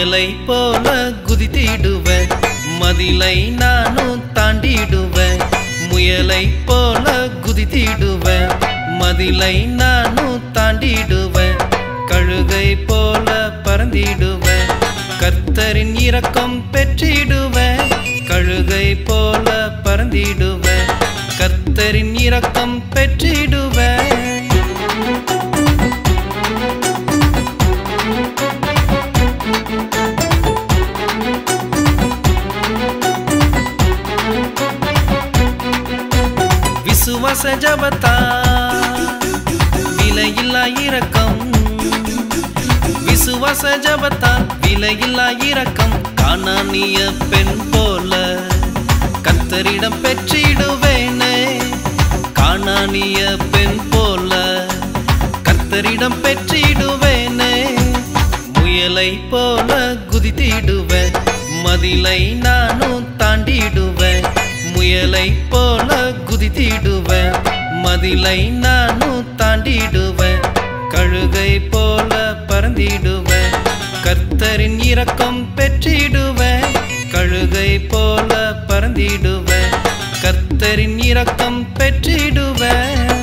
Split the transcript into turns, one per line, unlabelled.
முயலை போல குதித்திடுவேன் மதிலை நானும் தாண்டிடுவேன் முயலை போல குதித்திடுவேன் மதிலை நானும் தாண்டிடுவேன் கழுகை போல பறந்திடுவேன் கர்த்தரின் இரக்கம் பெற்றிடுவேன் கழுகை போல பறந்திடுவேன் கர்த்தரின் இரக்கம் பெற்றிடுவேன் விசுவாச ஜபத்தா விலையில்லா இரக்கம் விசுவாச ஜபத்தா விலையில்லா இரக்கம் காணானிய பெண் போல கத்தரிடம் பெற்றிடுவேனே காணானிய பெண் போல கத்தரிடம் பெற்றிடுவேனே முயலை போல குதித்திடுவேன் மதிலை நானும் தாண்டிடுவேன் முயலை போல குதித்திடுவேன் மதிலை நானும் தாண்டிடுவேன் கழுகை போல பறந்திடுவேன் கர்த்தரின் இரக்கம் பெற்றிடுவேன் கழுகை போல பறந்திடுவேன் கர்த்தரின் இரக்கம் பெற்றிடுவேன்